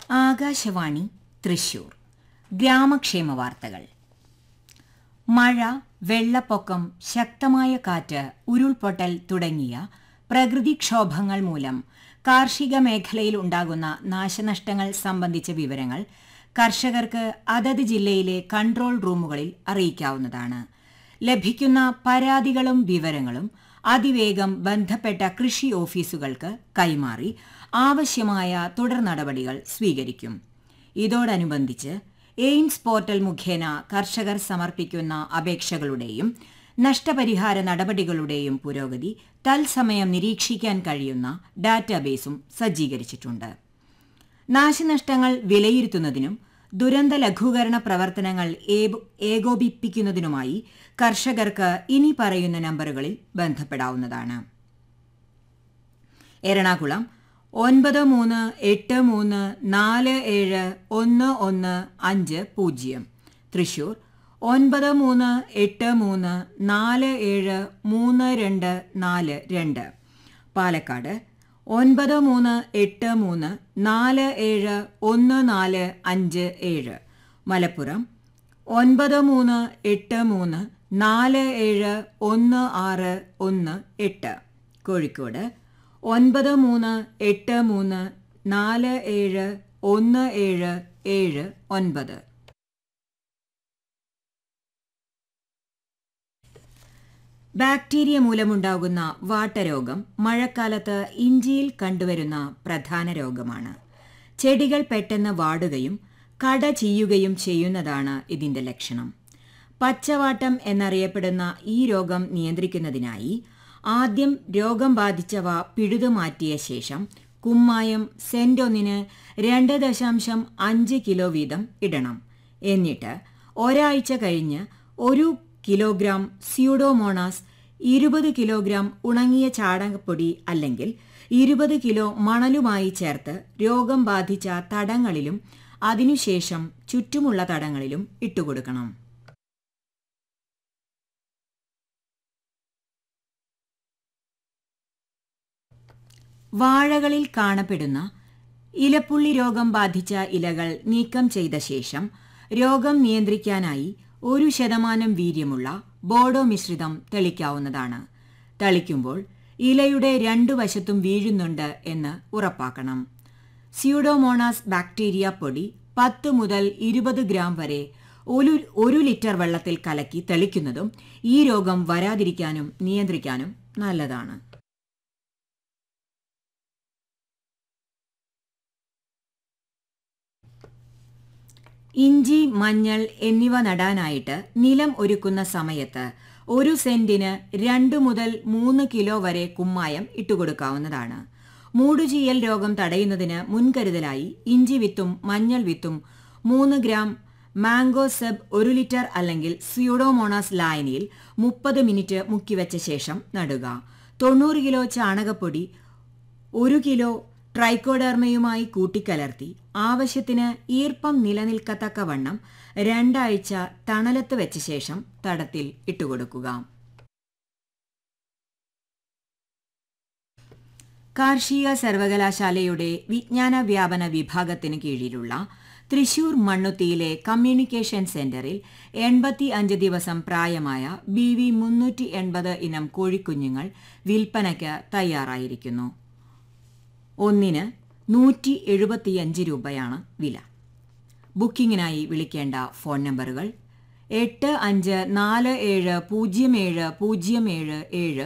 ആകാശവാണി തൃശൂർ ഗ്രാമക്ഷേമ വാർത്തകൾ മഴ വെള്ളപ്പൊക്കം ശക്തമായ കാറ്റ് ഉരുൾപൊട്ടൽ തുടങ്ങിയ പ്രകൃതിക്ഷോഭങ്ങൾ മൂലം കാർഷിക മേഖലയിൽ ഉണ്ടാകുന്ന നാശനഷ്ടങ്ങൾ സംബന്ധിച്ച വിവരങ്ങൾ കർഷകർക്ക് അതത് ജില്ലയിലെ കൺട്രോൾ റൂമുകളിൽ അറിയിക്കാവുന്നതാണ് ലഭിക്കുന്ന പരാതികളും വിവരങ്ങളും അതിവേഗം ബന്ധപ്പെട്ട കൃഷി ഓഫീസുകൾക്ക് കൈമാറി ആവശ്യമായ തുടർ നടപടികൾ സ്വീകരിക്കും ഇതോടനുബന്ധിച്ച് എയിംസ് പോർട്ടൽ മുഖേന കർഷകർ സമർപ്പിക്കുന്ന അപേക്ഷകളുടെയും നഷ്ടപരിഹാര നടപടികളുടെയും പുരോഗതി തത്സമയം നിരീക്ഷിക്കാൻ കഴിയുന്ന ഡാറ്റാബേസും സജ്ജീകരിച്ചിട്ടുണ്ട് നാശനഷ്ടങ്ങൾ വിലയിരുത്തുന്നതിനും ദുരന്ത ലഘൂകരണ പ്രവർത്തനങ്ങൾ ഏബ- ഏകോപിപ്പിക്കുന്നതിനുമായി കർഷകർക്ക് ഇനി പറയുന്ന നമ്പറുകളിൽ ബന്ധപ്പെടാവുന്നതാണ് എറണാകുളം ഒൻപത് മൂന്ന് എട്ട് മൂന്ന് നാല് ഏഴ് ഒന്ന് ഒന്ന് അഞ്ച് പൂജ്യം തൃശൂർ ഒൻപത് മൂന്ന് എട്ട് മൂന്ന് നാല് ഏഴ് മൂന്ന് രണ്ട് നാല് രണ്ട് പാലക്കാട് ഒൻപത് മൂന്ന് എട്ട് മൂന്ന് നാല് ഏഴ് ഒന്ന് നാല് അഞ്ച് ഏഴ് മലപ്പുറം ഒൻപത് മൂന്ന് എട്ട് മൂന്ന് നാല് ഏഴ് ഒന്ന് ആറ് ഒന്ന് എട്ട് കോഴിക്കോട് ഒൻപത് മൂന്ന് എട്ട് മൂന്ന് നാല് ഏഴ് ഒന്ന് ഏഴ് ഏഴ് ഒൻപത് ബാക്ടീരിയ മൂലമുണ്ടാകുന്ന വാട്ടരോഗം മഴക്കാലത്ത് ഇഞ്ചിയിൽ കണ്ടുവരുന്ന പ്രധാന രോഗമാണ് ചെടികൾ പെട്ടെന്ന് വാടുകയും കട ചെയ്യുകയും ചെയ്യുന്നതാണ് ഇതിന്റെ ലക്ഷണം പച്ചവാട്ടം എന്നറിയപ്പെടുന്ന ഈ രോഗം നിയന്ത്രിക്കുന്നതിനായി ആദ്യം രോഗം ബാധിച്ചവ പിഴുതുമാറ്റിയ ശേഷം കുമ്മായം സെന്റൊന്നിന് രണ്ട് ദശാംശം അഞ്ച് കിലോ വീതം ഇടണം എന്നിട്ട് ഒരാഴ്ച കഴിഞ്ഞ് ഒരു കിലോഗ്രാം സ്യൂഡോമോണാസ് ഇരുപത് കിലോഗ്രാം ഉണങ്ങിയ ചാണകപ്പൊടി അല്ലെങ്കിൽ ഇരുപത് കിലോ മണലുമായി ചേർത്ത് രോഗം ബാധിച്ച തടങ്ങളിലും അതിനുശേഷം ചുറ്റുമുള്ള തടങ്ങളിലും ഇട്ടുകൊടുക്കണം വാഴകളിൽ കാണപ്പെടുന്ന ഇലപ്പുള്ളി രോഗം ബാധിച്ച ഇലകൾ നീക്കം ചെയ്ത ശേഷം രോഗം നിയന്ത്രിക്കാനായി ഒരു ശതമാനം വീര്യമുള്ള ബോഡോ മിശ്രിതം തെളിക്കാവുന്നതാണ് തളിക്കുമ്പോൾ ഇലയുടെ രണ്ടു വശത്തും വീഴുന്നുണ്ട് എന്ന് ഉറപ്പാക്കണം സ്യൂഡോമോണാസ് ബാക്ടീരിയ പൊടി പത്ത് മുതൽ ഇരുപത് ഗ്രാം വരെ ഒരു ഒരു ലിറ്റർ വെള്ളത്തിൽ കലക്കി തെളിക്കുന്നതും ഈ രോഗം വരാതിരിക്കാനും നിയന്ത്രിക്കാനും നല്ലതാണ് ഇഞ്ചി മഞ്ഞൾ എന്നിവ നടാനായിട്ട് നിലം ഒരുക്കുന്ന സമയത്ത് ഒരു സെന്റിന് രണ്ട് മുതൽ മൂന്ന് കിലോ വരെ കുമ്മായം ഇട്ടുകൊടുക്കാവുന്നതാണ് മൂടുചീയൽ രോഗം തടയുന്നതിന് മുൻകരുതലായി ഇഞ്ചി വിത്തും മഞ്ഞൾ വിത്തും മൂന്ന് ഗ്രാം മാംഗോ സെബ് ഒരു ലിറ്റർ അല്ലെങ്കിൽ സ്യൂഡോമോണാസ് ലായനിയിൽ മുപ്പത് മിനിറ്റ് മുക്കിവെച്ച ശേഷം നടുക തൊണ്ണൂറ് കിലോ ചാണകപ്പൊടി ഒരു കിലോ ട്രൈക്കോഡെർമയുമായി കൂട്ടിക്കലർത്തി ആവശ്യത്തിന് ഈർപ്പം നിലനിൽക്കത്തക്കവണ്ണം രണ്ടാഴ്ച തണലത്ത് വെച്ച ശേഷം തടത്തിൽ ഇട്ടുകൊടുക്കുക കാർഷിക സർവകലാശാലയുടെ വിജ്ഞാന വ്യാപന വിഭാഗത്തിന് കീഴിലുള്ള തൃശൂർ മണ്ണുത്തിയിലെ കമ്മ്യൂണിക്കേഷൻ സെന്ററിൽ എൺപത്തി അഞ്ച് ദിവസം പ്രായമായ ബി വി മുന്നൂറ്റി എൺപത് ഇനം കോഴിക്കുഞ്ഞുങ്ങൾ വിൽപ്പനയ്ക്ക് തയ്യാറായിരിക്കുന്നു ഒന്നിന് നൂറ്റി എഴുപത്തിയഞ്ച് രൂപയാണ് വില ബുക്കിംഗിനായി വിളിക്കേണ്ട ഫോൺ നമ്പറുകൾ എട്ട് അഞ്ച് നാല് ഏഴ് പൂജ്യം ഏഴ് പൂജ്യം ഏഴ് ഏഴ്